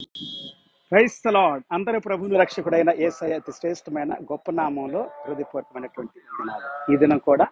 క్రైస్త lord అందరి ప్రభుని రక్షకుడైన ఏసయ అతి శ్రేష్టమైన గొప్ప నామంలో హృదయపూర్వకమైనటువంటి వందనాలు ఈ దినం కూడా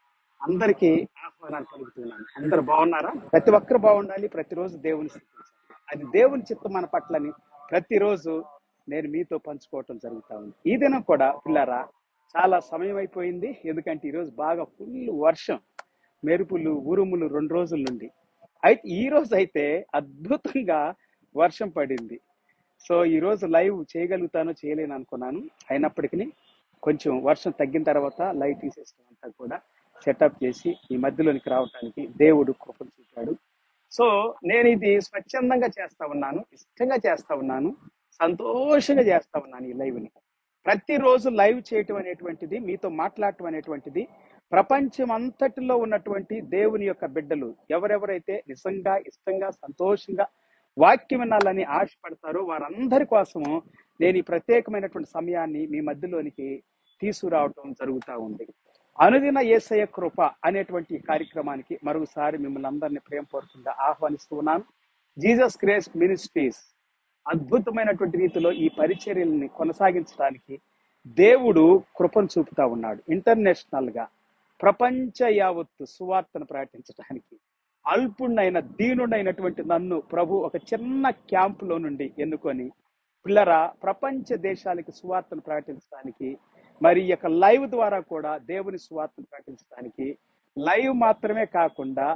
అందరికీ ఆహ్వానాలు పలుకుతున్నాను అందరు బాగున్నారా ప్రతి ఒక్కరు బాగుండాలి ప్రతిరోజు దేవుని స్థుతించాలి అది దేవుని చిత్తం మన పట్లని ప్రతిరోజు నేను మీతో పంచుకోవటం జరుగుతా ఉంది ఈ దినం కూడా పిల్లరా చాలా సమయం అయిపోయింది ఎందుకంటే ఈరోజు బాగా ఫుల్ వర్షం మెరుపులు ఉరుములు రెండు రోజుల నుండి అయితే ఈ రోజు అయితే అద్భుతంగా వర్షం పడింది సో ఈ రోజు లైవ్ చేయగలుగుతానో చేయలేను అనుకున్నాను అయినప్పటికీ కొంచెం వర్షం తగ్గిన తర్వాత లైటింగ్ సిస్టమ్ అంతా కూడా సెటప్ చేసి ఈ మధ్యలోనికి రావడానికి దేవుడు కృపను చూపాడు సో నేను ఇది స్వచ్ఛందంగా చేస్తా ఉన్నాను ఇష్టంగా చేస్తా ఉన్నాను సంతోషంగా చేస్తా ఉన్నాను ఈ లైవ్ని ప్రతిరోజు లైవ్ చేయటం అనేటువంటిది మీతో మాట్లాడటం అనేటువంటిది ప్రపంచం అంతటిలో ఉన్నటువంటి దేవుని యొక్క బిడ్డలు ఎవరెవరైతే నిజంగా ఇష్టంగా సంతోషంగా వాక్యం వినాలని ఆశపడతారో వారందరి కోసము నేను ఈ ప్రత్యేకమైనటువంటి సమయాన్ని మీ మధ్యలోనికి తీసుకురావటం జరుగుతూ ఉంది అనుదిన ఏసయ కృప అనేటువంటి ఈ కార్యక్రమానికి మరొకసారి మిమ్మల్ని అందరినీ ప్రేమపూర్వకంగా ఆహ్వానిస్తూ ఉన్నాను జీసస్ క్రేస్ మినిస్ట్రీస్ అద్భుతమైనటువంటి రీతిలో ఈ పరిచర్యల్ని కొనసాగించడానికి దేవుడు కృపను చూపుతా ఉన్నాడు ఇంటర్నేషనల్ గా ప్రపంచ యావత్తు సువార్తను ప్రకటించడానికి అల్పుణ్ణైన దీనుడైనటువంటి నన్ను ప్రభు ఒక చిన్న క్యాంపులో నుండి ఎన్నుకొని పిల్లరా ప్రపంచ దేశాలకి సువార్తను ప్రకటించడానికి మరి ఈ యొక్క లైవ్ ద్వారా కూడా దేవుని సువార్తను ప్రకటించడానికి లైవ్ మాత్రమే కాకుండా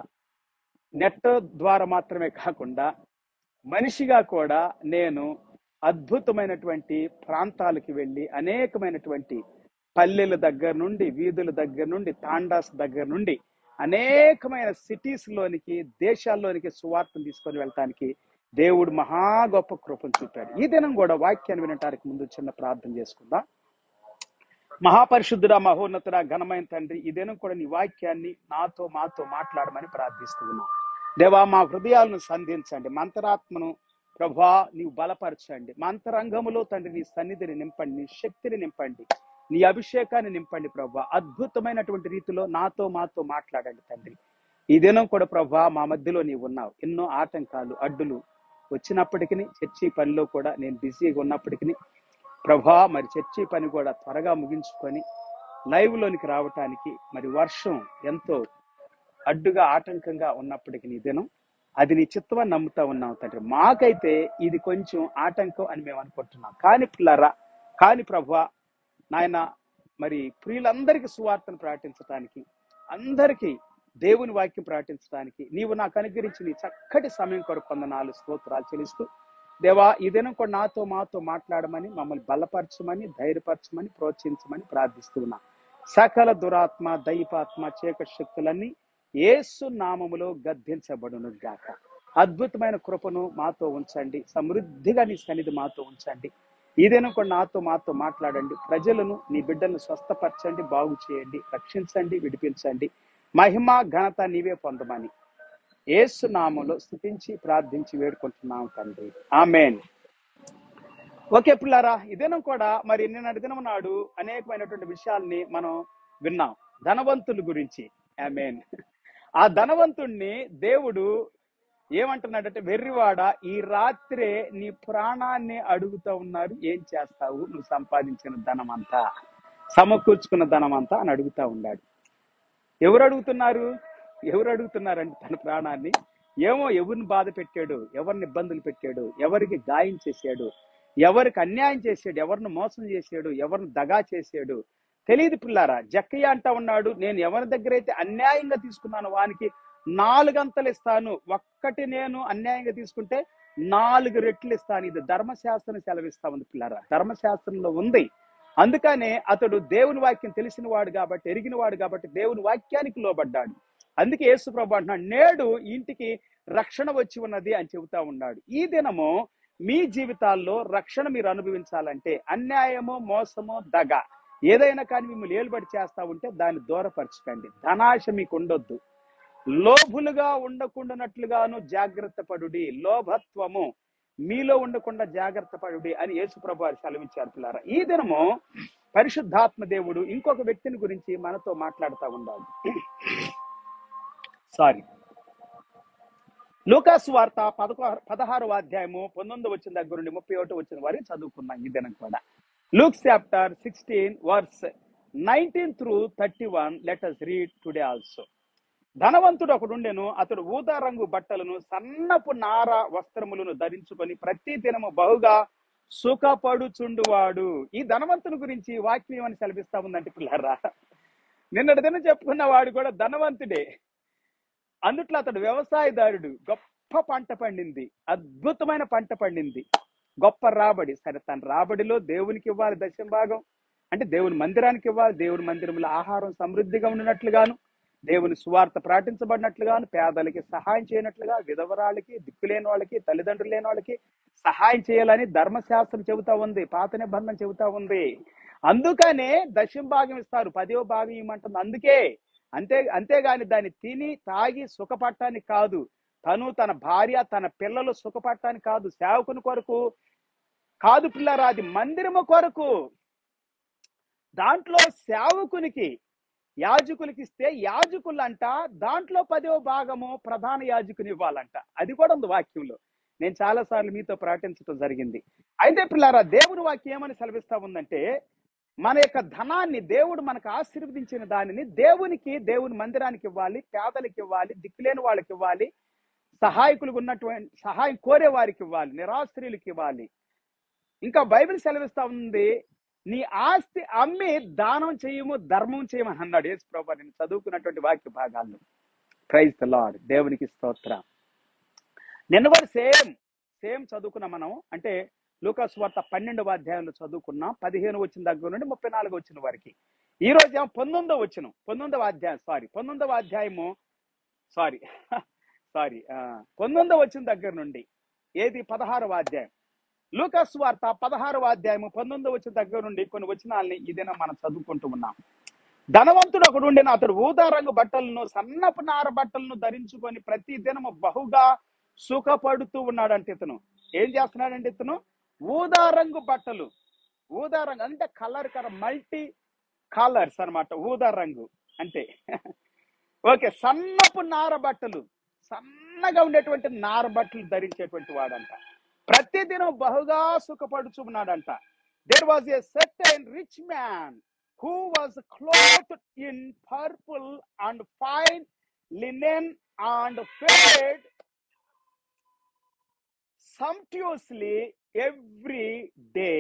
నెట్ ద్వారా మాత్రమే కాకుండా మనిషిగా కూడా నేను అద్భుతమైనటువంటి ప్రాంతాలకు వెళ్ళి అనేకమైనటువంటి పల్లెల దగ్గర నుండి వీధుల దగ్గర నుండి తాండాస్ దగ్గర నుండి అనేకమైన సిటీస్ లోనికి దేశాల్లోనికి సువార్తను తీసుకొని వెళ్ళటానికి దేవుడు మహా గొప్ప కృపను చూపాడు ఈ దినం కూడా వాక్యాన్ని వినటానికి ముందు చిన్న ప్రార్థన చేసుకుందాం మహాపరిశుద్ధుడ మహోన్నతుడ ఘనమైన తండ్రి ఈ దినం కూడా నీ వాక్యాన్ని నాతో మాతో మాట్లాడమని ప్రార్థిస్తూ ఉన్నాం దేవా మా హృదయాలను సంధించండి మంతరాత్మను ప్రభా నీవు బలపరచండి మా అంతరంగములో తండ్రి నీ సన్నిధిని నింపండి నీ శక్తిని నింపండి నీ అభిషేకాన్ని నింపండి ప్రభా అద్భుతమైనటువంటి రీతిలో నాతో మాతో మాట్లాడండి తండ్రి ఈ దినం కూడా ప్రభా మా మధ్యలో నీవు ఉన్నావు ఎన్నో ఆటంకాలు అడ్డులు వచ్చినప్పటికీ చర్చి పనిలో కూడా నేను బిజీగా ఉన్నప్పటికీ ప్రభా మరి చర్చి పని కూడా త్వరగా ముగించుకొని లైవ్ లోనికి రావటానికి మరి వర్షం ఎంతో అడ్డుగా ఆటంకంగా ఉన్నప్పటికీ నీ దినం అది నీ చిత్తమని నమ్ముతా ఉన్నాం తండ్రి మాకైతే ఇది కొంచెం ఆటంకం అని మేము అనుకుంటున్నాం కానీ పిల్లరా కానీ ప్రభు నాయన మరి ప్రియులందరికీ సువార్తను ప్రకటించడానికి అందరికీ దేవుని వాక్యం ప్రకటించడానికి నీవు నాకు అనుగ్రహించి నీ చక్కటి సమయం కొరకు కొందనాలు స్తోత్రాలు చెల్లిస్తూ దేవా ఈ దినం కూడా నాతో మాతో మాట్లాడమని మమ్మల్ని బలపరచమని ధైర్యపరచమని ప్రోత్సహించమని ప్రార్థిస్తున్నా సకల దురాత్మ దైపాత్మ చీకటి శక్తులన్నీ యేసు నామములో గద్దించబడును గాక అద్భుతమైన కృపను మాతో ఉంచండి సమృద్ధిగా నీ సన్నిధి మాతో ఉంచండి ఏదైనా కూడా నాతో మాతో మాట్లాడండి ప్రజలను నీ బిడ్డలను స్వస్థపరచండి బాగు చేయండి రక్షించండి విడిపించండి మహిమ ఘనత నీవే పొందమని యేసు నామంలో స్థుతించి ప్రార్థించి వేడుకుంటున్నాం తండ్రి ఆమెన్ ఓకే పిల్లారా ఈ దినం కూడా మరి నిన్నటి దినం నాడు అనేకమైనటువంటి విషయాల్ని మనం విన్నాం ధనవంతుల గురించి ఆమెన్ ఆ ధనవంతుణ్ణి దేవుడు ఏమంటున్నాడంటే వెర్రివాడ ఈ రాత్రే నీ ప్రాణాన్ని అడుగుతా ఉన్నారు ఏం చేస్తావు నువ్వు సంపాదించిన ధనం అంతా సమకూర్చుకున్న ధనం అంతా అని అడుగుతా ఉన్నాడు ఎవరు అడుగుతున్నారు ఎవరు అడుగుతున్నారండి తన ప్రాణాన్ని ఏమో ఎవరిని బాధ పెట్టాడు ఎవరిని ఇబ్బందులు పెట్టాడు ఎవరికి గాయం చేశాడు ఎవరికి అన్యాయం చేశాడు ఎవరిని మోసం చేశాడు ఎవరిని దగా చేశాడు తెలియదు పిల్లారా జక్కయ్య అంటా ఉన్నాడు నేను ఎవరి దగ్గర అయితే అన్యాయంగా తీసుకున్నాను వానికి నాలుగంతలు ఇస్తాను ఒక్కటి నేను అన్యాయంగా తీసుకుంటే నాలుగు రెట్లు ఇస్తాను ఇది ధర్మశాస్త్రం సెలవిస్తా ఉంది పిల్లారా ధర్మశాస్త్రంలో ఉంది అందుకనే అతడు దేవుని వాక్యం తెలిసిన వాడు కాబట్టి ఎరిగిన వాడు కాబట్టి దేవుని వాక్యానికి లోబడ్డాడు అందుకే యేసు ప్రభు అంటున్నాడు నేడు ఇంటికి రక్షణ వచ్చి ఉన్నది అని చెబుతా ఉన్నాడు ఈ దినము మీ జీవితాల్లో రక్షణ మీరు అనుభవించాలంటే అన్యాయమో మోసమో దగ ఏదైనా కానీ మిమ్మల్ని ఏలుబడి చేస్తా ఉంటే దాన్ని దూరపరచకండి ధనాశ మీకు ఉండొద్దు లోభులుగా ఉండకుండానట్లుగాను జాగ్రత్త పడుడి లోభత్వము మీలో ఉండకుండా జాగ్రత్త పడుడి అని యేసు ప్రభు వారు సెలవిచ్చారు పిల్లారా ఈ దినము పరిశుద్ధాత్మ దేవుడు ఇంకొక వ్యక్తిని గురించి మనతో మాట్లాడుతూ ఉండాలి సారీ లూకాస్ వార్త పదకొ పదహారవ అధ్యాయము పంతొమ్మిది వచ్చిన దగ్గర నుండి ముప్పై ఒకటి వచ్చిన వారికి చదువుకున్నాం ఈ దినం కూడా Luke chapter sixteen verse nineteen through thirty one letters read today also ధనవంతుడు ఒకడుండెను అతడు ఊదా రంగు బట్టలను సన్నపు నార వస్త్రములను ధరించుకొని ప్రతి దినము బహుగా సుఖపడుచుండువాడు ఈ ధనవంతుని గురించి వాక్యం ఏమని సెలవిస్తా ఉందంటే పిల్లరా నిన్నటి దినం చెప్పుకున్న వాడు కూడా ధనవంతుడే అందుట్లో అతడు వ్యవసాయదారుడు గొప్ప పంట పండింది అద్భుతమైన పంట పండింది గొప్ప రాబడి సరే తన రాబడిలో దేవునికి ఇవ్వాలి దశం భాగం అంటే దేవుని మందిరానికి ఇవ్వాలి దేవుని మందిరంలో ఆహారం సమృద్ధిగా ఉండినట్లుగాను దేవుని సువార్త ప్రకటించబడినట్లుగాను పేదలకి సహాయం చేయనట్లుగా విధవరాళ్ళకి దిక్కులేని వాళ్ళకి తల్లిదండ్రులు లేని వాళ్ళకి సహాయం చేయాలని ధర్మశాస్త్రం చెబుతా ఉంది పాత నిబంధన చెబుతా ఉంది అందుకనే దశం భాగం ఇస్తారు పదో భాగం ఇవ్వమంటుంది అందుకే అంతే అంతేగాని దాన్ని తిని తాగి సుఖపడటానికి కాదు తను తన భార్య తన పిల్లలు సుఖపడటానికి కాదు సేవకుని కొరకు కాదు పిల్లరా అది మందిరము కొరకు దాంట్లో సేవకునికి యాజకులకి ఇస్తే యాజకులంట దాంట్లో పదో భాగము ప్రధాన యాజకుని ఇవ్వాలంట అది కూడా ఉంది వాక్యంలో నేను చాలా సార్లు మీతో ప్రకటించడం జరిగింది అయితే పిల్లారా దేవుని వాక్యం ఏమని సెలవిస్తా ఉందంటే మన యొక్క ధనాన్ని దేవుడు మనకు ఆశీర్వదించిన దానిని దేవునికి దేవుని మందిరానికి ఇవ్వాలి పేదలకు ఇవ్వాలి దిక్కులేని వాళ్ళకి ఇవ్వాలి సహాయకులకు ఉన్నటువంటి సహాయం కోరే వారికి ఇవ్వాలి నిరాశ్రయులకు ఇవ్వాలి ఇంకా బైబిల్ సెలవిస్తా ఉంది నీ ఆస్తి అమ్మి దానం చేయము ధర్మం చేయమని అన్నాడు యేసు ప్రభు నేను చదువుకున్నటువంటి వాక్య భాగాల్లో ప్రైజ్ ద లార్డ్ దేవునికి స్తోత్ర నిన్న కూడా సేమ్ సేమ్ చదువుకున్నాం మనం అంటే లూకాస్ వార్త పన్నెండవ అధ్యాయంలో చదువుకున్నాం పదిహేను వచ్చిన దగ్గర నుండి ముప్పై నాలుగు వచ్చిన వారికి ఈ రోజు ఏమో పంతొమ్మిదో వచ్చిన పంతొమ్మిదవ అధ్యాయం సారీ పంతొమ్మిదవ అధ్యాయము సారీ సారీ పంతొమ్మిదవ వచ్చిన దగ్గర నుండి ఏది పదహారవ అధ్యాయం లూకాస్ వార్త పదహారవ అధ్యాయము పంతొమ్మిదవ వచ్చిన దగ్గర నుండి కొన్ని వచనాలని ఈ దినం మనం చదువుకుంటూ ఉన్నాం ధనవంతుడు ఒకడు ఉండిన అతడు ఊదా రంగు బట్టలను సన్నపు నార బట్టలను ధరించుకొని ప్రతి దినము బహుగా సుఖపడుతూ ఉన్నాడంటే ఇతను ఏం చేస్తున్నాడంటే ఇతను ఊదా రంగు బట్టలు ఊదా రంగు అంటే కలర్ కలర్ మల్టీ కలర్స్ అన్నమాట ఊదా రంగు అంటే ఓకే సన్నపు నార బట్టలు సన్నగా ఉండేటువంటి నార బట్టలు ధరించేటువంటి వాడంట ప్రతిదినం బహుగా సుఖపడుచున్నాడంట there was a certain rich man who was cloth in purple and fine linen and fared sumptuously every day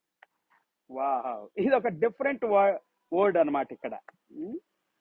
wow ఇది ఒక డిఫరెంట్ వర్డ్ అన్నమాట ఇక్కడ ఉమ్.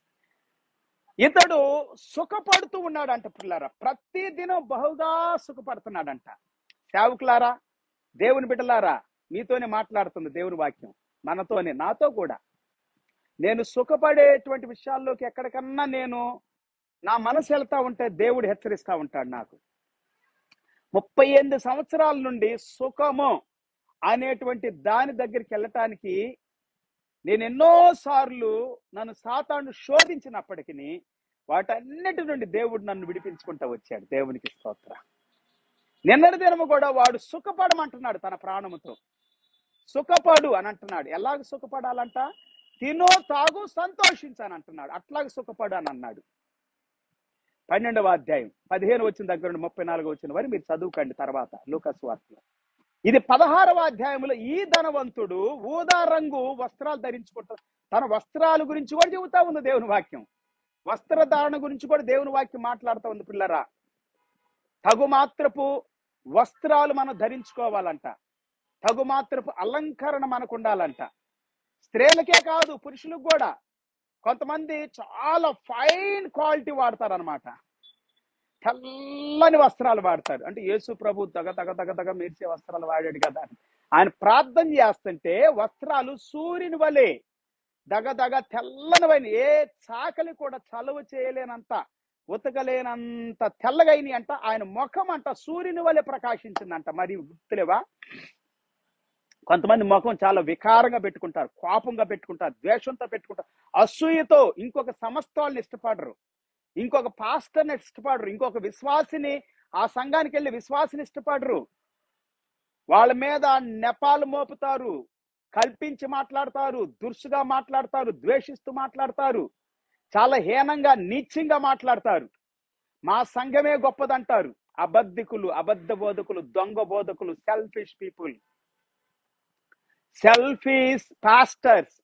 ఇతడు సుఖపడుతూ ఉన్నాడంట పిల్లారా ప్రతి దినం బహుగా సుఖపడుతున్నాడంట సేవకులారా దేవుని బిడ్డలారా మీతోనే మాట్లాడుతుంది దేవుని వాక్యం మనతోనే నాతో కూడా నేను సుఖపడేటువంటి విషయాల్లోకి ఎక్కడికన్నా నేను నా మనసు వెళ్తా ఉంటే దేవుడు హెచ్చరిస్తా ఉంటాడు నాకు ముప్పై ఎనిమిది సంవత్సరాల నుండి సుఖము అనేటువంటి దాని దగ్గరికి వెళ్ళటానికి నేను ఎన్నో సార్లు నన్ను సాతాను శోధించినప్పటికీ వాటన్నిటి నుండి దేవుడు నన్ను విడిపించుకుంటూ వచ్చాడు దేవునికి స్తోత్ర నిన్నటి దినము కూడా వాడు సుఖపడమంటున్నాడు తన ప్రాణముతో సుఖపడు అని అంటున్నాడు ఎలాగ సుఖపడాలంట తినో తాగు సంతోషించాను అంటున్నాడు అట్లాగ సుఖపడు అని అన్నాడు పన్నెండవ అధ్యాయం పదిహేను వచ్చిన దగ్గర నుండి ముప్పై నాలుగు వచ్చిన వరకు మీరు చదువుకోండి తర్వాత లూకస్ వార్తలో ఇది పదహారవ అధ్యాయంలో ఈ ధనవంతుడు ఊదా రంగు వస్త్రాలు ధరించుకుంటా తన వస్త్రాల గురించి కూడా చెబుతా ఉంది దేవుని వాక్యం వస్త్రధారణ గురించి కూడా దేవుని వాక్యం మాట్లాడుతూ ఉంది పిల్లరా తగు మాత్రపు వస్త్రాలు మనం ధరించుకోవాలంట తగు మాత్రపు అలంకరణ మనకు ఉండాలంట స్త్రీలకే కాదు పురుషులకు కూడా కొంతమంది చాలా ఫైన్ క్వాలిటీ వాడతారు అనమాట తెల్లని వస్త్రాలు వాడతారు అంటే యేసు ప్రభు తగ తగ తగ తగ మెరిసే వస్త్రాలు వాడాడు కదా అని. ఆయన ప్రార్థన చేస్తుంటే వస్త్రాలు సూర్యుని వలె దగ దగ తెల్లనివైన ఏ చాకలి కూడా చలువ చేయలేనంత ఉతకలేనంత తెల్లగైన అంట ఆయన ముఖం అంట సూర్యుని వలె ప్రకాశించిందంట మరి గుర్తులేవా కొంతమంది ముఖం చాలా వికారంగా పెట్టుకుంటారు కోపంగా పెట్టుకుంటారు ద్వేషంతో పెట్టుకుంటారు అసూయతో ఇంకొక సమస్త వాళ్ళని ఇష్టపడరు ఇంకొక పాస్టర్ని ఇష్టపడరు ఇంకొక విశ్వాసిని ఆ సంఘానికి వెళ్ళి విశ్వాసిని ఇష్టపడరు వాళ్ళ మీద నెపాలు మోపుతారు కల్పించి మాట్లాడతారు దురుసుగా మాట్లాడతారు ద్వేషిస్తూ మాట్లాడతారు చాలా హీనంగా నీచంగా మాట్లాడతారు మా సంఘమే గొప్పదంటారు అబద్ధికులు అబద్ధ బోధకులు దొంగ బోధకులు సెల్ఫిష్ పీపుల్ సెల్ఫీస్ పాస్టర్స్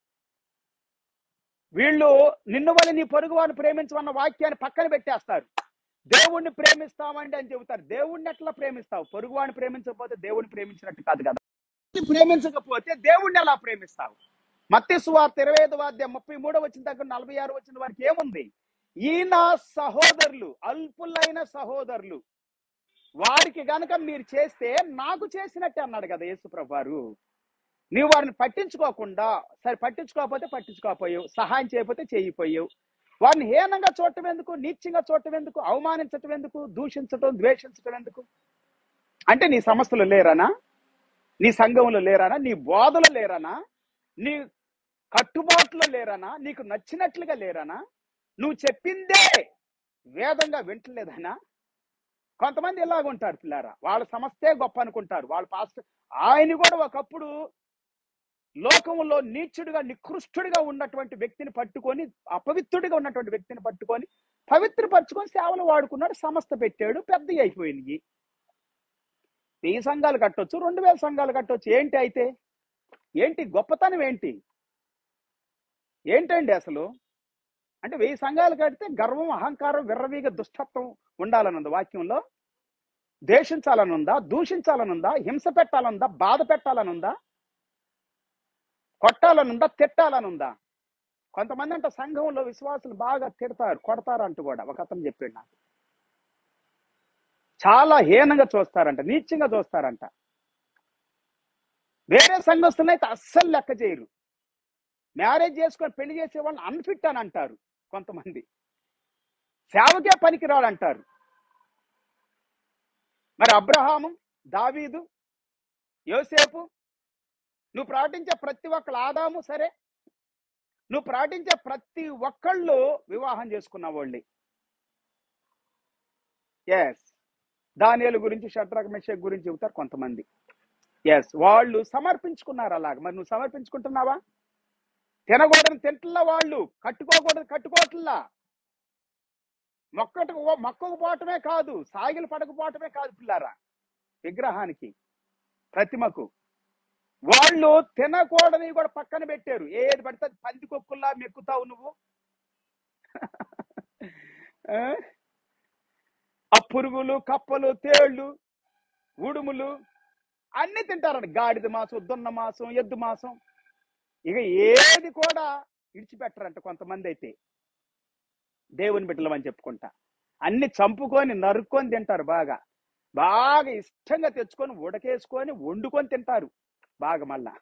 వీళ్ళు నిన్ను వల్ల నీ పొరుగు వారిని ప్రేమించమన్న వాక్యాన్ని పక్కన పెట్టేస్తారు దేవుణ్ణి ప్రేమిస్తామండి అని చెబుతారు దేవుణ్ణి ఎట్లా ప్రేమిస్తావు పొరుగు వాడిని ప్రేమించకపోతే దేవుణ్ణి ప్రేమించినట్టు కాదు కదా దేవుణ్ణి ప్రేమించకపోతే దేవుణ్ణి ఎలా ప్రేమిస్తావు మత్తి సువార్త ఇరవై ఐదు వాద్యం ముప్పై మూడో వచ్చిన దగ్గర నలభై ఆరు వచ్చిన వారికి ఏముంది ఈయన సహోదరులు అల్పులైన సహోదరులు వారికి గనక మీరు చేస్తే నాకు చేసినట్టే అన్నాడు కదా యేసుప్రభు వారు నీవు వారిని పట్టించుకోకుండా సరే పట్టించుకోకపోతే పట్టించుకోకపోయావు సహాయం చేయకపోతే చేయకపోయావు వారిని హీనంగా చూడటం ఎందుకు నీచంగా చూడటం ఎందుకు అవమానించటం ఎందుకు దూషించటం ద్వేషించటం ఎందుకు అంటే నీ సమస్యలు లేరనా నీ సంఘంలో లేరనా నీ బోధలు లేరనా నీ కట్టుబాట్లు లేరనా నీకు నచ్చినట్లుగా లేరనా నువ్వు చెప్పిందే వేదంగా వింటలేదనా కొంతమంది ఇలాగుంటారు పిల్లారా వాళ్ళ సమస్తే గొప్ప అనుకుంటారు వాళ్ళ పాస్టర్ ఆయన కూడా ఒకప్పుడు లోకంలో నీచుడిగా నికృష్టుడిగా ఉన్నటువంటి వ్యక్తిని పట్టుకొని అపవిత్రుడిగా ఉన్నటువంటి వ్యక్తిని పట్టుకొని పవిత్రపరచుకొని సేవలు వాడుకున్నాడు సంస్థ పెట్టాడు పెద్ద అయిపోయినాయి వెయ్యి సంఘాలు కట్టొచ్చు రెండు వేల సంఘాలు కట్టొచ్చు ఏంటి అయితే ఏంటి గొప్పతనం ఏంటి ఏంటండి అసలు అంటే వెయ్యి సంఘాలు కడితే గర్వం అహంకారం విర్రవీగ దుష్టత్వం ఉండాలనుంది వాక్యంలో ద్వేషించాలనుందా దూషించాలనుందా హింస పెట్టాలనుందా బాధ పెట్టాలనుందా కొట్టాలనుందా తిట్టాలనుందా కొంతమంది అంటే సంఘంలో విశ్వాసులు బాగా తిడతారు కొడతారు అంటూ కూడా ఒక అతను చెప్పాడు నాకు చాలా హీనంగా చూస్తారంట నీచంగా చూస్తారంట వేరే సంఘస్థులను అయితే అస్సలు లెక్క చేయరు మ్యారేజ్ చేసుకొని పెళ్లి చేసే వాళ్ళని అన్ఫిట్ అని అంటారు కొంతమంది సేవకే పనికిరాడు అంటారు మరి అబ్రహాము దావీదు యోసేపు నువ్వు ప్రకటించే ప్రతి ఒక్కళ్ళు ఆదాము సరే నువ్వు ప్రకటించే ప్రతి ఒక్కళ్ళు వివాహం చేసుకున్న వాళ్ళే ఎస్ దానియలు గురించి షట్రక్ మెషక్ గురించి చెబుతారు కొంతమంది ఎస్ వాళ్ళు సమర్పించుకున్నారు అలాగ మరి నువ్వు సమర్పించుకుంటున్నావా తినకూడదు తింటున్నా వాళ్ళు కట్టుకోకూడదు కట్టుకోవట్లా మొక్కటి మొక్కకు పోవటమే కాదు సాగిలు పడకపోవటమే కాదు పిల్లారా విగ్రహానికి ప్రతిమకు వాళ్ళు తినకూడని కూడా పక్కన పెట్టారు ఏది పడితే అది పందికొక్కుల్లా మెక్కుతావు నువ్వు ఆ? ఆ పురుగులు కప్పలు తేళ్లు ఉడుములు అన్ని తింటారండి గాడిద మాసం దున్న మాసం ఎద్దు మాసం ఇక ఏది కూడా విడిచిపెట్టరంట కొంతమంది అయితే దేవుని బిడ్డలం అని చెప్పుకుంటా అన్ని చంపుకొని నరుక్కొని తింటారు బాగా బాగా ఇష్టంగా తెచ్చుకొని ఉడకేసుకొని వండుకొని తింటారు బాగా మళ్ళా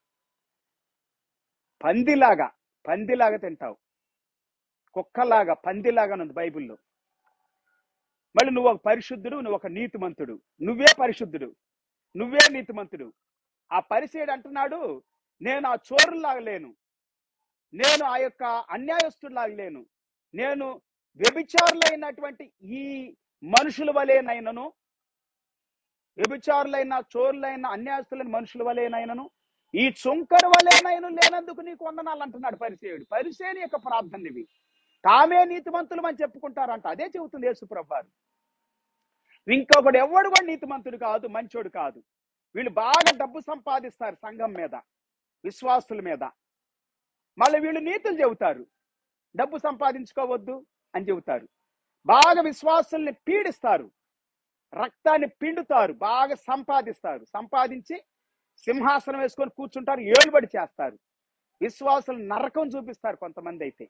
పందిలాగా పందిలాగా తింటావు కుక్కలాగా పందిలాగా ఉంది బైబిల్లో మళ్ళీ నువ్వు ఒక పరిశుద్ధుడు నువ్వు ఒక నీతిమంతుడు నువ్వే పరిశుద్ధుడు నువ్వే నీతిమంతుడు ఆ పరిసేడు అంటున్నాడు నేను ఆ చోరులాగా లేను నేను ఆ యొక్క అన్యాయస్తుడిలాగా లేను నేను వ్యభిచారులైనటువంటి ఈ మనుషుల వలెనైనను వ్యభిచారులైన చోరులైన అన్యాయస్తులైన మనుషుల వలెనైనను ఈ చుంకరు వలెనైనా లేనందుకు నీకు వందనాలు అంటున్నాడు పరిసేయుడు పరిసేని యొక్క ప్రార్థన ఇవి తామే నీతిమంతులు అని చెప్పుకుంటారంట అదే చెబుతుంది యేసుప్రభు వారు ఇంకొకడు ఎవడు కూడా నీతిమంతుడు కాదు మంచోడు కాదు వీళ్ళు బాగా డబ్బు సంపాదిస్తారు సంఘం మీద విశ్వాసుల మీద మళ్ళీ వీళ్ళు నీతులు చెబుతారు డబ్బు సంపాదించుకోవద్దు అని చెబుతారు బాగా విశ్వాసుల్ని పీడిస్తారు రక్తాన్ని పిండుతారు బాగా సంపాదిస్తారు సంపాదించి సింహాసనం వేసుకొని కూర్చుంటారు ఏలుబడి చేస్తారు విశ్వాసులు నరకం చూపిస్తారు కొంతమంది అయితే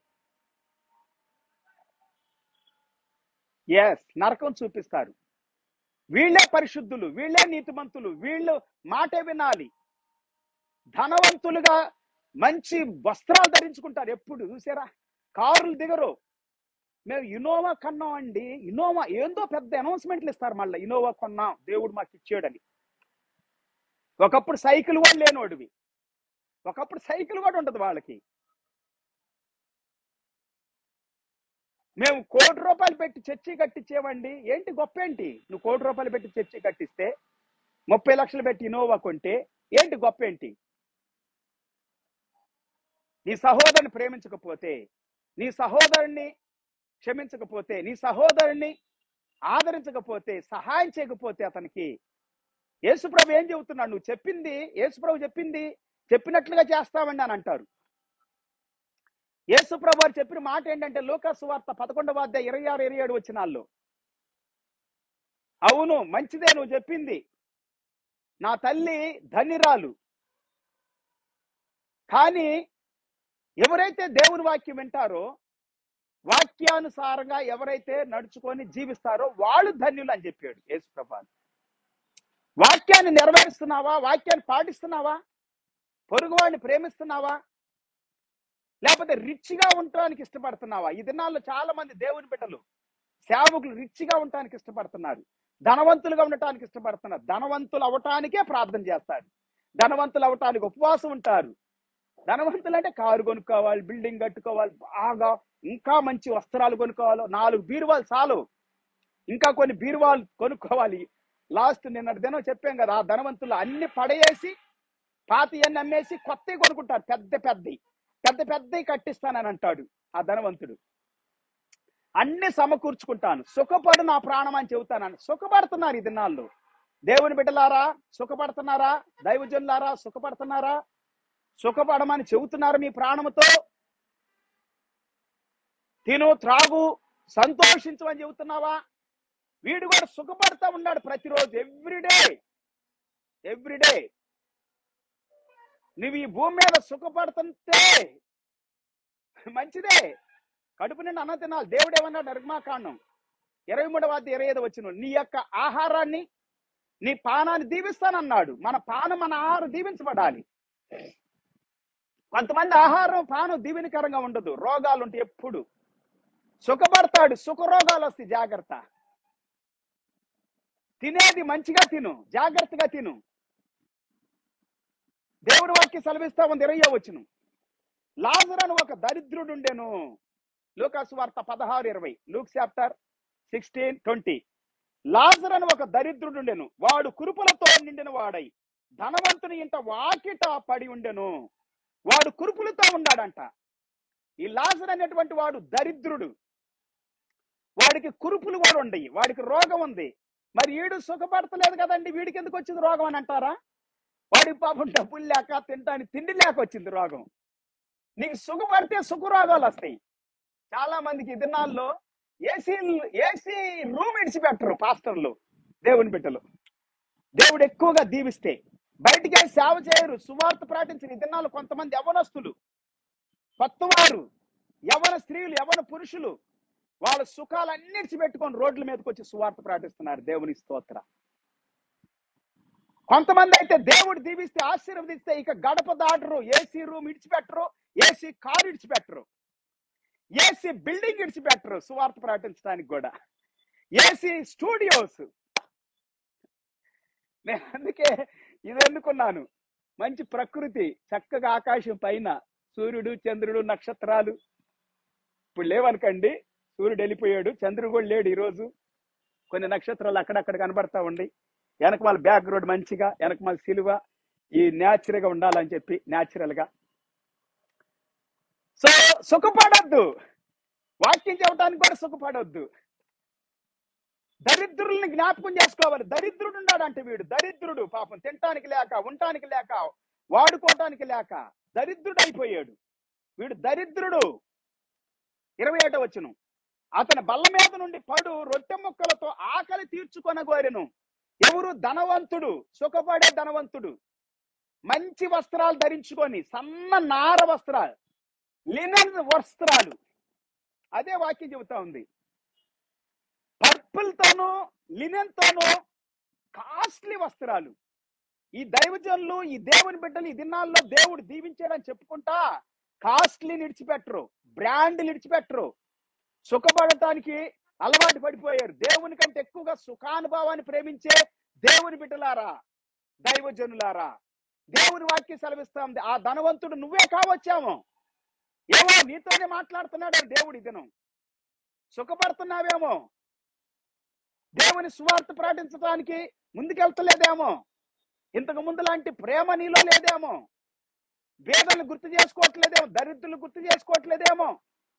ఎస్ నరకం చూపిస్తారు వీళ్ళే పరిశుద్ధులు వీళ్ళే నీతిమంతులు వీళ్ళు మాటే వినాలి ధనవంతులుగా మంచి వస్త్రాలు ధరించుకుంటారు ఎప్పుడు చూసారా కారులు దిగరు మేము ఇనోవా కొన్నాం అండి ఇనోవా ఏందో పెద్ద అనౌన్స్మెంట్లు ఇస్తారు మళ్ళీ ఇనోవా కొన్నాం దేవుడు మాకు ఇచ్చాడని ఒకప్పుడు సైకిల్ కూడా లేనోడివి ఒకప్పుడు సైకిల్ కూడా ఉండదు వాళ్ళకి మేము కోటి రూపాయలు పెట్టి చర్చి కట్టించేవండి ఏంటి గొప్ప ఏంటి నువ్వు కోటి రూపాయలు పెట్టి చర్చి కట్టిస్తే ముప్పై లక్షలు పెట్టి ఇనోవా కొంటే ఏంటి గొప్ప ఏంటి నీ సహోదరుని ప్రేమించకపోతే నీ సహోదరుణ్ణి క్షమించకపోతే నీ సహోదరుణ్ణి ఆదరించకపోతే సహాయం చేయకపోతే అతనికి యేసుప్రభు ఏం చెబుతున్నాడు నువ్వు చెప్పింది యేసుప్రభు చెప్పింది చెప్పినట్లుగా చేస్తామండి అని అంటారు యేసుప్రభు వారు చెప్పిన మాట ఏంటంటే లోకాసు వార్త పదకొండవ అధ్యాయ ఇరవై ఆరు ఇరవై ఏడు వచ్చినాల్లో అవును మంచిదే నువ్వు చెప్పింది నా తల్లి ధన్యురాలు కానీ ఎవరైతే దేవుని వాక్యం వింటారో వాక్యానుసారంగా ఎవరైతే నడుచుకొని జీవిస్తారో వాళ్ళు ధన్యులు అని చెప్పాడు యేసుప్రభు వాక్యాన్ని నెరవేరుస్తున్నావా వాక్యాన్ని పాటిస్తున్నావా పొరుగువాడిని ప్రేమిస్తున్నావా లేకపోతే రిచ్గా ఉండటానికి ఇష్టపడుతున్నావా ఈ దినాల్లో చాలా మంది దేవుని బిడ్డలు సేవకులు రిచ్గా ఉండటానికి ఇష్టపడుతున్నారు ధనవంతులుగా ఉండటానికి ఇష్టపడుతున్నారు ధనవంతులు అవటానికే ప్రార్థన చేస్తారు ధనవంతులు అవటానికి ఉపవాసం ఉంటారు ధనవంతులు అంటే కారు కొనుక్కోవాలి బిల్డింగ్ కట్టుకోవాలి బాగా ఇంకా మంచి వస్త్రాలు కొనుక్కోవాలి నాలుగు బీరువాలు చాలు ఇంకా కొన్ని బీరువాలు కొనుక్కోవాలి లాస్ట్ నిన్నటి దినం చెప్పాం కదా ఆ ధనవంతులు అన్ని పడేసి పాతయన్ని అమ్మేసి కొత్తవి కొనుక్కుంటారు పెద్ద పెద్దవి పెద్ద పెద్దవి కట్టిస్తానని అంటాడు ఆ ధనవంతుడు అన్ని సమకూర్చుకుంటాను సుఖపడు నా ప్రాణం అని చెబుతానని సుఖపడుతున్నారు ఈ దినాల్లో దేవుని బిడ్డలారా సుఖపడుతున్నారా దైవజనులారా సుఖపడుతున్నారా సుఖపడమని చెబుతున్నారు మీ ప్రాణముతో తిను త్రాగు సంతోషించమని చెబుతున్నావా వీడు కూడా సుఖపడతా ఉన్నాడు ప్రతిరోజు ఎవ్రీడే ఎవ్రీడే నువ్వు ఈ భూమి మీద సుఖపడుతుంటే మంచిదే కడుపు నిండా అన్న తినాలి దేవుడు ఏమన్నాడు నిర్మాకాండం ఇరవై మూడవ అధ్యాయం ఇరవై ఐదు వచ్చిన నీ యొక్క ఆహారాన్ని నీ పానాన్ని దీవిస్తానన్నాడు మన పానం మన ఆహారం దీవించబడాలి కొంతమంది ఆహారం పానం దీవెనకరంగా ఉండదు రోగాలు ఉంటాయి ఎప్పుడు సుఖపడతాడు సుఖ రోగాలు వస్తాయి జాగ్రత్త తినేది మంచిగా తిను జాగ్రత్తగా తిను దేవుడి వాక్య సెలవిస్తా ఉంది ఇరవయో వచ్చును లాజరను ఒక దరిద్రుడు ఉండెను లూకాసు వార్త పదహారు ఇరవై లూక్ చాప్టర్ సిక్స్టీన్ ట్వంటీ లాజరను ఒక దరిద్రుడు ఉండెను వాడు కురుపులతో నిండిన వాడై ధనవంతుని ఇంట వాకిట పడి ఉండెను వాడు కురుపులతో ఉన్నాడంట ఈ లాజర్ అనేటువంటి వాడు దరిద్రుడు వాడికి కురుపులు కూడా ఉండయి వాడికి రోగం ఉంది మరి వీడు సుఖపడతలేదు కదండి వీడికి ఎందుకు వచ్చింది రోగం అని అంటారా వాడి పాపం డబ్బులు లేక తింటానికి తిండి లేక వచ్చింది రోగం నీకు సుఖపడితే సుఖ రోగాలు వస్తాయి చాలా మందికి ఈ దినాల్లో ఏసీ ఏసీ రూమ్ ఇడిచిపెట్టరు పాస్టర్లు దేవుని బిడ్డలు దేవుడు ఎక్కువగా దీవిస్తే బయటికి సేవ చేయరు సువార్త ప్రకటించిన ఈ దినాల్లో కొంతమంది యవనస్తులు కొత్తవారు యవన స్త్రీలు యవన పురుషులు వాళ్ళ సుఖాలన్నిటి పెట్టుకొని రోడ్ల మీదకి వచ్చి సువార్త ప్రకటిస్తున్నారు దేవుని స్తోత్ర కొంతమంది అయితే దేవుడు దీవిస్తే ఆశీర్వదిస్తే ఇక గడప దాటరు ఏసీ రూమ్ ఇడిచిపెట్టరు ఏసీ కారు ఇడిచిపెట్టరు ఏసీ బిల్డింగ్ ఇడిచిపెట్టరు సువార్త ప్రకటించడానికి కూడా ఏసీ స్టూడియోస్ నేను అందుకే ఇది ఎన్నుకున్నాను మంచి ప్రకృతి చక్కగా ఆకాశం పైన సూర్యుడు చంద్రుడు నక్షత్రాలు ఇప్పుడు లేవనుకండి సూర్యుడు వెళ్ళిపోయాడు చంద్రుడు కూడా లేడు ఈరోజు కొన్ని నక్షత్రాలు అక్కడక్కడ కనబడతా ఉండి వెనక వాళ్ళ బ్యాక్ రోడ్ మంచిగా వెనక వాళ్ళ సిలువ ఈ న్యాచురల్ గా ఉండాలని చెప్పి న్యాచురల్ గా సో సుఖపడొద్దు వాక్యం చెప్పడానికి కూడా సుఖపడొద్దు దరిద్రుల్ని జ్ఞాపకం చేసుకోవాలి దరిద్రుడు ఉన్నాడంటే వీడు దరిద్రుడు పాపం తినటానికి లేక ఉండటానికి లేక వాడుకోవటానికి లేక దరిద్రుడు అయిపోయాడు వీడు దరిద్రుడు ఇరవై ఏట వచ్చును అతని బల్ల మీద నుండి పడు రొట్టె ముక్కలతో ఆకలి తీర్చుకొనగోరెను ఎవరు ధనవంతుడు సుఖపడే ధనవంతుడు మంచి వస్త్రాలు ధరించుకొని సన్న నార వస్త్రాలు లినన్ వస్త్రాలు అదే వాక్యం చెబుతా ఉంది పర్పుల్ తోనూ లినెన్ తోనూ కాస్ట్లీ వస్త్రాలు ఈ దైవజనులు ఈ దేవుని బిడ్డలు ఈ దినాల్లో దేవుడు దీవించాడని చెప్పుకుంటా కాస్ట్లీ నిడిచిపెట్టరు బ్రాండ్ నిడిచిపెట్టరు సుఖపడటానికి అలవాటు పడిపోయారు దేవుని కంటే ఎక్కువగా సుఖానుభవాన్ని ప్రేమించే దేవుని బిడ్డలారా దైవజనులారా దేవుని వాక్యం సెలవిస్తా ఉంది ఆ ధనవంతుడు నువ్వే కావచ్చాము ఏమో నీతోనే మాట్లాడుతున్నాడు దేవుడి దినం సుఖపడుతున్నావేమో దేవుని సువార్త ప్రకటించడానికి ముందుకెళ్తలేదేమో ఇంతకు ముందు లాంటి ప్రేమ నీలో లేదేమో వేదనలు గుర్తు చేసుకోవట్లేదేమో దరిద్రులు గుర్తు చేసుకోవట్లేదేమో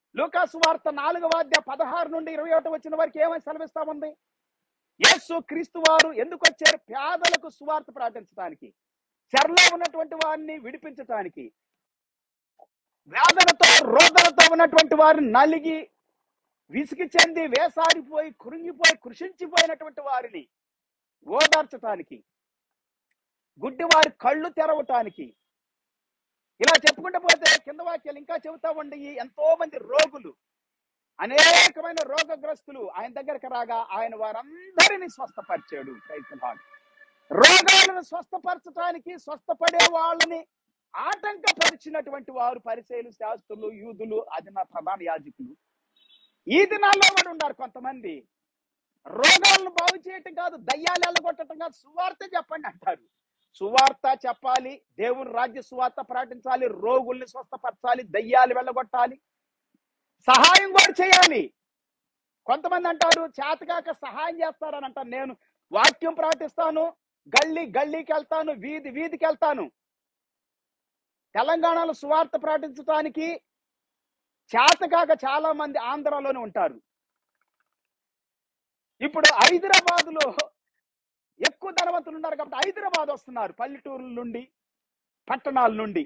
లూకాసు వార్త నాలుగవ అధ్యాయ పదహారు నుండి ఇరవై ఒకటి వచ్చిన వరకు ఏమని సెలవిస్తా ఉంది యేసు క్రీస్తు వారు ఎందుకు వచ్చారు పేదలకు సువార్త ప్రకటించడానికి చెరలో ఉన్నటువంటి వారిని విడిపించటానికి వేదనతో రోదనతో ఉన్నటువంటి వారిని నలిగి విసిగి చెంది వేసారిపోయి కృంగిపోయి కృషించిపోయినటువంటి వారిని ఓదార్చటానికి గుడ్డి వారి కళ్ళు తెరవటానికి ఇలా చెప్పుకుంటూ పోతే కింద వాక్యాలు ఇంకా చెబుతా ఉండి ఎంతో మంది రోగులు అనేకమైన రోగగ్రస్తులు ఆయన దగ్గరకు రాగా ఆయన వారందరినీ స్వస్థపరిచాడు క్రైస్తవాడు రోగాలను స్వస్థపరచడానికి స్వస్థపడే వాళ్ళని ఆటంకపరిచినటువంటి వారు పరిచయలు శాస్త్రులు యూదులు అది నా ప్రధాన యాజకులు ఈ దినాల్లో కూడా ఉన్నారు కొంతమంది రోగాలను బాగు చేయటం కాదు దయ్యాలు ఎల్లగొట్టడం కాదు సువార్త చెప్పండి అంటారు సువార్త చెప్పాలి దేవుని రాజ్య సువార్త ప్రకటించాలి రోగుల్ని స్వస్థపరచాలి దయ్యాలు వెళ్ళగొట్టాలి సహాయం కూడా చేయాలి కొంతమంది అంటారు చేతకాక సహాయం చేస్తారని అంటారు నేను వాక్యం ప్రకటిస్తాను గల్లీ గల్లీకి వెళ్తాను వీధి వీధికి వెళ్తాను తెలంగాణలో సువార్త ప్రకటించడానికి చేతకాక చాలా మంది ఆంధ్రాలోనే ఉంటారు ఇప్పుడు హైదరాబాద్ లో ఎక్కువ ధనవంతులు ఉన్నారు కాబట్టి హైదరాబాద్ వస్తున్నారు పల్లెటూరుల నుండి పట్టణాల నుండి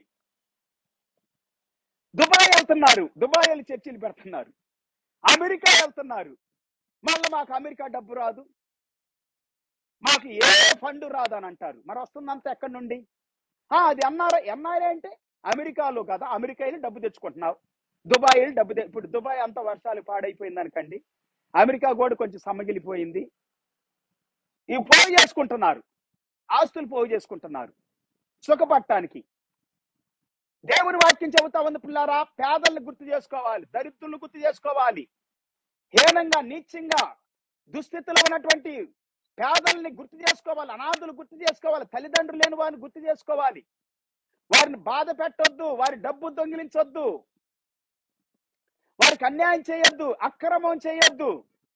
దుబాయ్ వెళ్తున్నారు దుబాయ్ వెళ్ళి చర్చిలు పెడుతున్నారు అమెరికా వెళ్తున్నారు మళ్ళీ మాకు అమెరికా డబ్బు రాదు మాకు ఏ ఫండ్ రాదు అని అంటారు మరి వస్తుందంతా ఎక్కడి నుండి ఆ, అది ఎన్ఆర్ఐ ఎన్ఆర్ఐ అంటే అమెరికాలో కదా అమెరికా వెళ్ళి డబ్బు తెచ్చుకుంటున్నావు దుబాయ్ వెళ్ళి డబ్బు తె- ఇప్పుడు దుబాయ్ అంతా వర్షాలు పాడైపోయింది అనుకండి అమెరికా కూడా కొంచెం సమ్మగిలిపోయింది ఇవి పోగు చేసుకుంటున్నారు ఆస్తులు పోగు చేసుకుంటున్నారు సుఖపడటానికి దేవుని వాక్యం చెబుతా ఉంది పిల్లారా పేదల్ని గుర్తు చేసుకోవాలి దరిద్రులను గుర్తు చేసుకోవాలి హీనంగా నీచంగా దుస్థితిలో ఉన్నటువంటి పేదల్ని గుర్తు చేసుకోవాలి అనాథులు గుర్తు చేసుకోవాలి తల్లిదండ్రులు లేని వారిని గుర్తు చేసుకోవాలి వారిని బాధ పెట్టొద్దు వారి డబ్బు దొంగిలించొద్దు వారికి అన్యాయం చేయొద్దు అక్రమం చేయొద్దు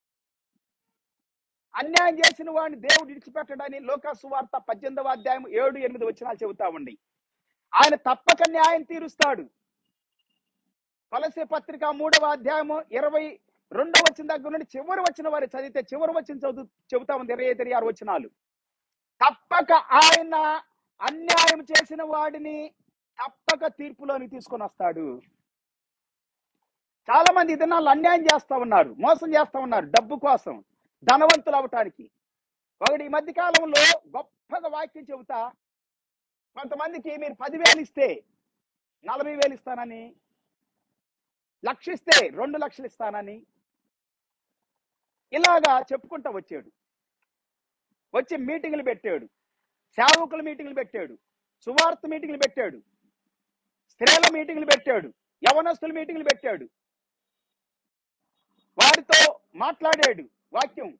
అన్యాయం చేసిన వాడిని దేవుడు విడిచిపెట్టడని లోకాసు వార్త పద్దెనిమిదవ అధ్యాయం ఏడు ఎనిమిది వచ్చినాలు చెబుతా ఉండి ఆయన తప్పక న్యాయం తీరుస్తాడు కొలసే పత్రిక మూడవ అధ్యాయము ఇరవై రెండవ వచ్చిన దగ్గర నుండి చివరి వచ్చిన వారు చదివితే చివరి వచ్చిన చదువు చెబుతా ఉంది ఇరవై ఐదు ఇరవై ఆరు వచ్చినాలు తప్పక ఆయన అన్యాయం చేసిన వాడిని తప్పక తీర్పులోని తీసుకొని వస్తాడు చాలా మంది ఈ దినాల్లో అన్యాయం చేస్తా ఉన్నారు మోసం చేస్తా ఉన్నారు డబ్బు కోసం ధనవంతులు అవటానికి ఒకటి ఈ మధ్య కాలంలో గొప్పగా వాక్యం చెబుతా కొంతమందికి మీరు పదివేలు ఇస్తే నలభై వేలు ఇస్తానని లక్ష ఇస్తే రెండు లక్షలు ఇస్తానని ఇలాగా చెప్పుకుంటా వచ్చాడు వచ్చి మీటింగులు పెట్టాడు సేవకుల మీటింగులు పెట్టాడు సువార్త మీటింగులు పెట్టాడు స్త్రీల మీటింగులు పెట్టాడు యవనస్తుల మీటింగులు పెట్టాడు వారితో మాట్లాడాడు వాక్యం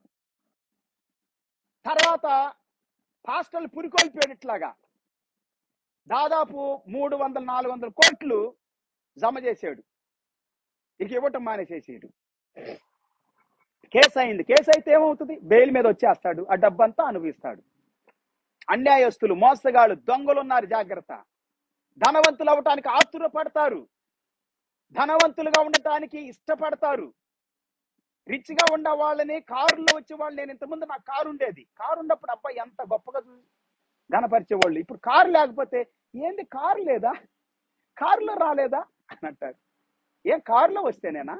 తర్వాత పాస్టర్లు పురికొల్పాడు ఇట్లాగా దాదాపు మూడు వందల నాలుగు వందల కోట్లు జమ చేశాడు ఇక ఇవ్వటం మానేసేసాడు కేసు అయింది కేసు అయితే ఏమవుతుంది బెయిల్ మీద వచ్చేస్తాడు ఆ డబ్బంతా అనుభవిస్తాడు అన్యాయస్తులు మోసగాళ్ళు దొంగలు ఉన్నారు జాగ్రత్త ధనవంతులు అవటానికి ఆతురపడతారు ధనవంతులుగా ఉండటానికి ఇష్టపడతారు రిచ్ గా ఉండే వాళ్ళని కారులో వచ్చే వాళ్ళు నేను ఇంతకుముందు నాకు కారు ఉండేది కారు ఉన్నప్పుడు అబ్బాయి ఎంత గొప్పగా చూ- గణపరిచేవాళ్ళు ఇప్పుడు కారు లేకపోతే ఏంది కారు లేదా కారులో రాలేదా అని అంటారు ఏం కారులో వస్తేనేనా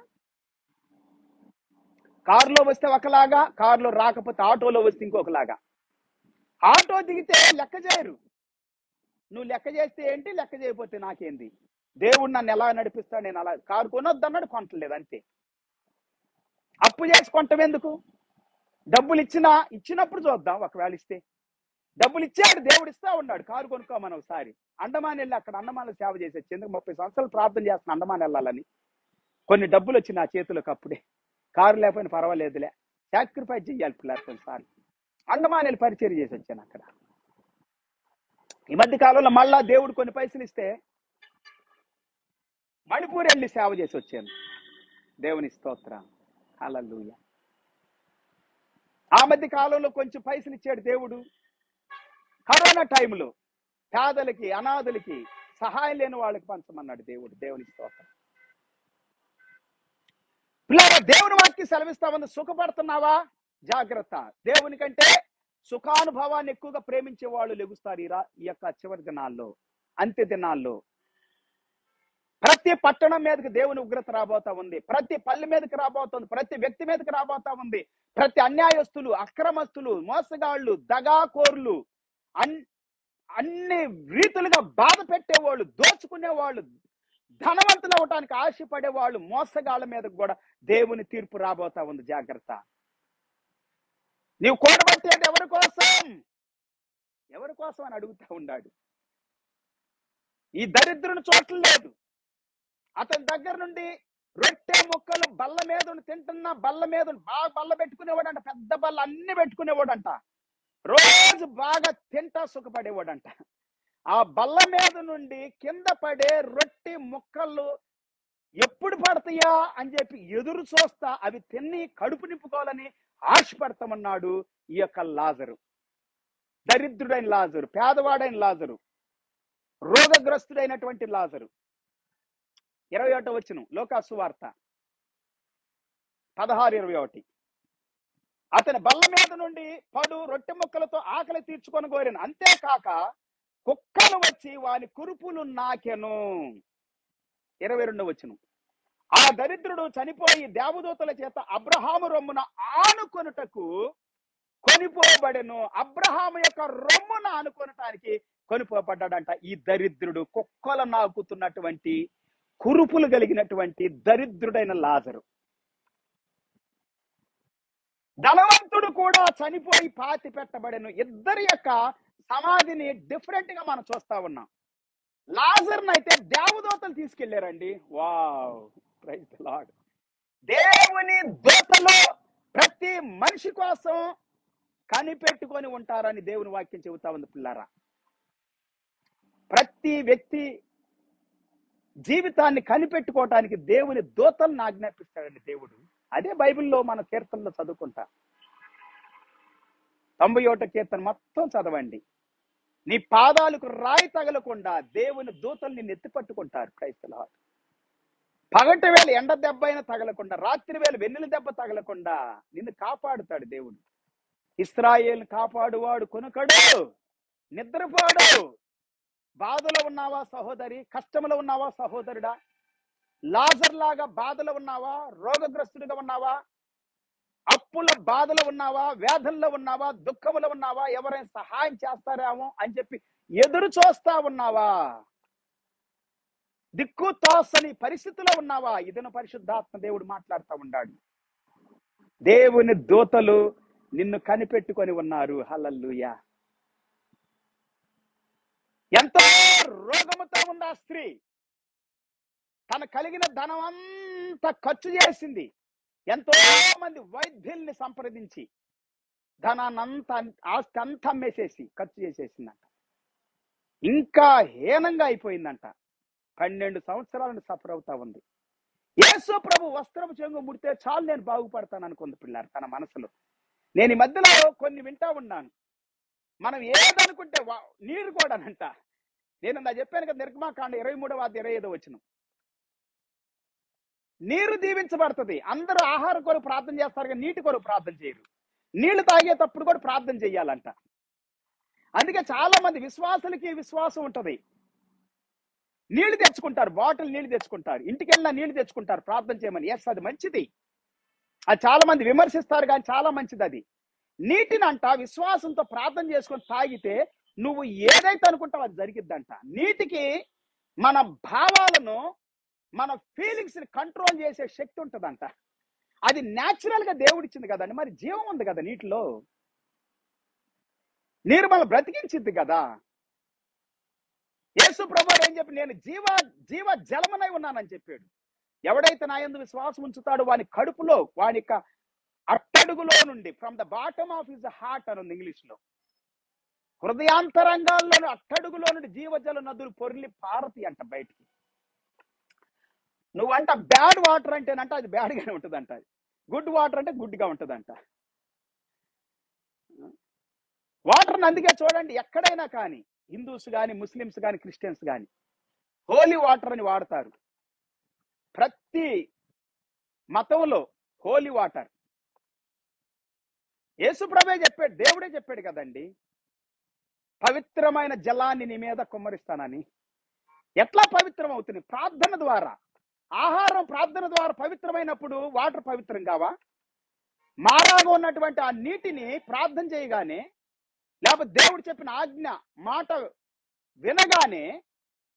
కారులో వస్తే ఒకలాగా కారులో రాకపోతే ఆటోలో వస్తే ఇంకొకలాగా ఆటో దిగితే లెక్క చేయరు నువ్వు లెక్క చేస్తే ఏంటి లెక్క చేయకపోతే నాకేంది దేవుడు నన్ను ఎలా నడిపిస్తాడు నేను అలా కారు కొనొద్దు అన్నాడు కొనట్లేదు అంతే అప్పు చేసి కొంటాం ఎందుకు డబ్బులు ఇచ్చినా ఇచ్చినప్పుడు చూద్దాం ఒకవేళ ఇస్తే డబ్బులు ఇచ్చాడు దేవుడు ఇస్తా ఉన్నాడు కారు కొనుక్కోమని ఒకసారి అండమాన్ వెళ్ళి అక్కడ అండమాన్లో సేవ చేసి వచ్చేందుకు ముప్పై సంవత్సరాలు ప్రార్థన చేస్తున్నా అండమాన్ వెళ్ళాలని కొన్ని డబ్బులు వచ్చి నా చేతులకు అప్పుడే కారు లేకపోయినా పర్వాలేదులే సాక్రిఫైస్ చేయాలి పిల్లలు కొన్నిసార్లు అండమాన్ వెళ్ళి పరిచయం చేసి వచ్చాను అక్కడ ఈ మధ్య కాలంలో మళ్ళా దేవుడు కొన్ని పైసలు ఇస్తే మణిపూర్ వెళ్ళి సేవ చేసి వచ్చాను దేవుని స్తోత్రం హల్లెలూయా ఆ మధ్య కాలంలో కొంచెం పైసలు ఇచ్చాడు దేవుడు కరోనా టైంలో పేదలకి అనాథలకి సహాయం లేని వాళ్ళకి పంచమన్నాడు దేవుడు దేవుని స్తోత్రం పిల్లల దేవుని వాక్యం సెలవిస్తా ఉంది సుఖపడుతున్నావా జాగ్రత్త దేవుని కంటే సుఖానుభవాన్ని ఎక్కువగా ప్రేమించే వాళ్ళు లెగుస్తారు ఈ రా- ఈ యొక్క చివరి దినాల్లో అంత్య దినాల్లో ప్రతి పట్టణం మీదకి దేవుని ఉగ్రత రాబోతా ఉంది ప్రతి పల్లె మీదకి రాబోతుంది ప్రతి వ్యక్తి మీదకి రాబోతా ఉంది ప్రతి అన్యాయస్తులు అక్రమస్తులు మోసగాళ్ళు దగాకోర్లు అన్ అన్ని రీతులుగా బాధ పెట్టేవాళ్ళు దోచుకునేవాళ్ళు ధనవంతులు అవటానికి ఆశపడే వాళ్ళు మోసగాళ్ళ మీద కూడా దేవుని తీర్పు రాబోతా ఉంది జాగ్రత్త నీవు కూడబట్టేది ఎవరి కోసం ఎవరి కోసం అని అడుగుతా ఉన్నాడు ఈ దరిద్రుని చూడలేదు అతని దగ్గర నుండి రొట్టె ముక్కలు బల్ల మీద ఉండి తింటున్న బల్ల మీద ఉండి బాగా బల్ల పెట్టుకునేవాడంట పెద్ద బల్ల అన్ని పెట్టుకునేవాడంట రోజు బాగా తింటా సుఖపడేవాడంట ఆ బల్ల మీద నుండి కింద పడే రొట్టె ముక్కలు ఎప్పుడు పడతాయా అని చెప్పి ఎదురు చూస్తా అవి తిని కడుపు నింపుకోవాలని ఆశపడతామన్నాడు ఈ యొక్క లాజరు దరిద్రుడైన లాజరు పేదవాడైన లాజరు రోగగ్రస్తుడైనటువంటి లాజరు ఇరవై ఒకటో వచ్చును లోకాసు వార్త పదహారు ఇరవై ఒకటి అతని బల్ల మీద నుండి పడు రొట్టె ముక్కలతో ఆకలి తీర్చుకొని కోరిన అంతేకాక కుక్కలు వచ్చి వాని కురుపులు నాకెను ఇరవై రెండో వచ్చును ఆ దరిద్రుడు చనిపోయి దేవదూతల చేత అబ్రహాము రొమ్మున ఆనుకొనుటకు కొనిపోబడెను అబ్రహాము యొక్క రొమ్మున ఆనుకొనటానికి కొనిపోబడ్డాడంట ఈ దరిద్రుడు కుక్కలు నాకుతున్నటువంటి కురుపులు కలిగినటువంటి దరిద్రుడైన లాజరు ధనవంతుడు కూడా చనిపోయి పాతి పెట్టబడెను ఇద్దరి యొక్క సమాధిని డిఫరెంట్ గా మనం చూస్తా ఉన్నాం లాజర్ని అయితే దేవదూతలు తీసుకెళ్లారండి వావ్ ప్రైజ్ లార్డ్ దేవుని దూతలు ప్రతి మనిషి కోసం కనిపెట్టుకొని ఉంటారని దేవుని వాక్యం చెబుతా ఉంది పిల్లారా ప్రతి వ్యక్తి జీవితాన్ని కనిపెట్టుకోవటానికి దేవుని దూతలను ఆజ్ఞాపిస్తాడండి దేవుడు అదే బైబిల్లో మన కీర్తనలో చదువుకుంటా తొంభై ఒకటో కీర్తన మొత్తం చదవండి నీ పాదాలకు రాయి తగలకుండా దేవుని దూతలు నిన్ను ఎత్తి పట్టుకుంటారు క్రైస్తల పగటి వేళ ఎండ దెబ్బ అయినా తగలకుండా రాత్రి వేళ వెన్నెల దెబ్బ తగలకుండా నిన్ను కాపాడుతాడు దేవుడు ఇస్రాయేల్ కాపాడువాడు కొనుకడు నిద్రపోడు బాధలో ఉన్నావా సహోదరి కష్టంలో ఉన్నావా సహోదరుడా లాజర్ లాగా బాధలో ఉన్నావా రోగగ్రస్తుడిగా ఉన్నావా అప్పుల బాధలో ఉన్నావా వేదనలో ఉన్నావా దుఃఖంలో ఉన్నావా ఎవరైనా సహాయం చేస్తారేమో అని చెప్పి ఎదురు చూస్తా ఉన్నావా దిక్కు తోసని పరిస్థితిలో ఉన్నావా ఇదను పరిశుద్ధాత్మ దేవుడు మాట్లాడుతూ ఉన్నాడు దేవుని దూతలు నిన్ను కనిపెట్టుకొని ఉన్నారు హల్లల్లుయా ఎంతో రోగముతో ఉంది ఆ స్త్రీ తన కలిగిన ధనం అంతా ఖర్చు చేసింది ఎంతో మంది వైద్యుల్ని సంప్రదించి ధనాన్ని అంతా ఆస్తి అంతా అమ్మేసేసి ఖర్చు చేసేసిందంట ఇంకా హీనంగా అయిపోయిందంట పన్నెండు సంవత్సరాలను సఫర్ అవుతా ఉంది యేసు ప్రభు వస్త్రపు చెంగు ముడితే చాలు నేను బాగుపడతాను అనుకుంది పిల్లారు తన మనసులో నేను ఈ మధ్యలో కొన్ని వింటా ఉన్నాను మనం ఏదనుకుంటే వా- నీరు కూడానంట నేను నా చెప్పాను కదా నిర్గమాకాండ ఇరవై మూడవ అధ్యాయం ఇరవై ఐదో వచ్చిన నీరు దీవించబడుతుంది అందరూ ఆహారం కొరకు ప్రార్థన చేస్తారు కానీ నీటి కొరకు ప్రార్థన చేయరు నీళ్లు తాగేటప్పుడు కూడా ప్రార్థన చేయాలంట అందుకే చాలా మంది విశ్వాసులకి విశ్వాసం ఉంటది నీళ్లు తెచ్చుకుంటారు బాటిల్ నీళ్లు తెచ్చుకుంటారు ఇంటికి వెళ్ళినా నీళ్లు తెచ్చుకుంటారు ప్రార్థన చేయమని ఎస్ అది మంచిది అది చాలా మంది విమర్శిస్తారు కానీ చాలా మంచిది అది నీటినంట విశ్వాసంతో ప్రార్థన చేసుకొని తాగితే నువ్వు ఏదైతే అనుకుంటావు అది జరిగిద్దంట నీటికి మన భావాలను మన ఫీలింగ్స్ ని కంట్రోల్ చేసే శక్తి ఉంటదంట అది న్యాచురల్ గా దేవుడిచ్చింది కదండి మరి జీవం ఉంది కదా నీటిలో నీరు మన బ్రతికించింది కదా యేసు ప్రభు ఏం చెప్పి నేను జీవ జీవ జలమనై ఉన్నానని చెప్పాడు ఎవడైతే నా యందు విశ్వాసం ఉంచుతాడో వాని కడుపులో వాని యొక్క అట్టడుగులో నుండి from the bottom of his heart అని ఉంది ఇంగ్లీష్ లో హృదయాంతరంగాల్లో అట్టడుగులో నుండి జీవజల నదులు పొర్లి పారతి అంట బయటికి నువ్వంట బ్యాడ్ వాటర్ అంటేనంట అది బ్యాడ్ గానే ఉంటుందంట గుడ్ వాటర్ అంటే గుడ్ గా ఉంటుందంట వాటర్ అందుకే చూడండి ఎక్కడైనా కానీ హిందూస్ కానీ ముస్లిమ్స్ కానీ క్రిస్టియన్స్ కానీ హోలీ వాటర్ అని వాడతారు ప్రతి మతంలో హోలీ వాటర్ యేసుప్రభే చెప్పాడు దేవుడే చెప్పాడు కదండి పవిత్రమైన జలాన్ని నీ మీద కుమ్మరిస్తానని ఎట్లా పవిత్రం అవుతుంది ప్రార్థన ద్వారా ఆహారం ప్రార్థన ద్వారా పవిత్రమైనప్పుడు వాటర్ పవిత్రం కావా మారాగా ఉన్నటువంటి ఆ నీటిని ప్రార్థన చేయగానే లేకపోతే దేవుడు చెప్పిన ఆజ్ఞ మాట వినగానే